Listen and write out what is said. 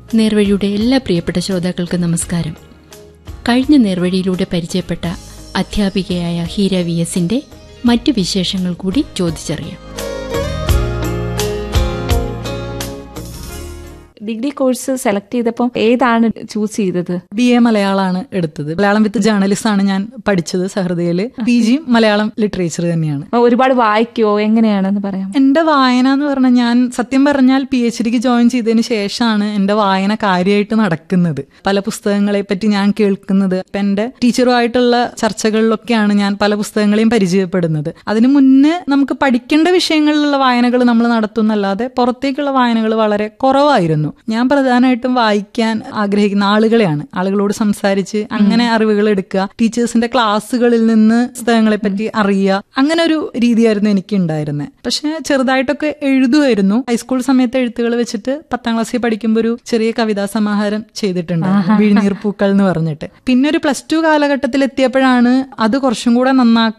നേർവഴിയുടെ എല്ലാ പ്രിയപ്പെട്ട ശ്രോതാക്കൾക്കും നമസ്കാരം കഴിഞ്ഞ നേർവഴിയിലൂടെ പരിചയപ്പെട്ട അധ്യാപികയായ ഹീര വി എസിന്റെ മറ്റു വിശേഷങ്ങൾ കൂടി ചോദിച്ചറിയാം ഡിഗ്രി കോഴ്സ് സെലക്ട് ചെയ്തപ്പോൾ ഏതാണ് ചൂസ് ചെയ്തത് ബി എ മലയാളമാണ് എടുത്തത് മലയാളം വിത്ത് ജേർണലിസ്റ്റ് ആണ് ഞാൻ പഠിച്ചത് സഹൃദയില് പി ജിയും മലയാളം ലിറ്ററേച്ചർ തന്നെയാണ് അപ്പൊ ഒരുപാട് വായിക്കുവോ എങ്ങനെയാണെന്ന് പറയാം എന്റെ വായന എന്ന് പറഞ്ഞാൽ ഞാൻ സത്യം പറഞ്ഞാൽ പി എച്ച് ഡിക്ക് ജോയിൻ ചെയ്തതിന് ശേഷമാണ് എന്റെ വായന കാര്യമായിട്ട് നടക്കുന്നത് പല പുസ്തകങ്ങളെ പറ്റി ഞാൻ കേൾക്കുന്നത് ഇപ്പൊ എന്റെ ടീച്ചറുമായിട്ടുള്ള ചർച്ചകളിലൊക്കെയാണ് ഞാൻ പല പുസ്തകങ്ങളെയും പരിചയപ്പെടുന്നത് അതിനു മുന്നേ നമുക്ക് പഠിക്കേണ്ട വിഷയങ്ങളിലുള്ള വായനകൾ നമ്മൾ നടത്തുന്നല്ലാതെ പുറത്തേക്കുള്ള വായനകൾ വളരെ കുറവായിരുന്നു ഞാൻ പ്രധാനമായിട്ടും വായിക്കാൻ ആഗ്രഹിക്കുന്ന ആളുകളെയാണ് ആളുകളോട് സംസാരിച്ച് അങ്ങനെ അറിവുകൾ എടുക്കുക ടീച്ചേഴ്സിന്റെ ക്ലാസ്സുകളിൽ നിന്ന് പുസ്തകങ്ങളെ പറ്റി അറിയുക അങ്ങനെ ഒരു രീതിയായിരുന്നു എനിക്ക് ഉണ്ടായിരുന്നത് പക്ഷെ ചെറുതായിട്ടൊക്കെ എഴുതുമായിരുന്നു ഹൈസ്കൂൾ സമയത്ത് എഴുത്തുകൾ വെച്ചിട്ട് പത്താം ക്ലാസ്സിൽ പഠിക്കുമ്പോൾ ഒരു ചെറിയ കവിതാ സമാഹാരം ചെയ്തിട്ടുണ്ട് വിഴിനീർ പൂക്കൾ എന്ന് പറഞ്ഞിട്ട് പിന്നെ ഒരു പ്ലസ് ടു കാലഘട്ടത്തിൽ എത്തിയപ്പോഴാണ് അത് കുറച്ചും കൂടെ നന്നാക്കാൻ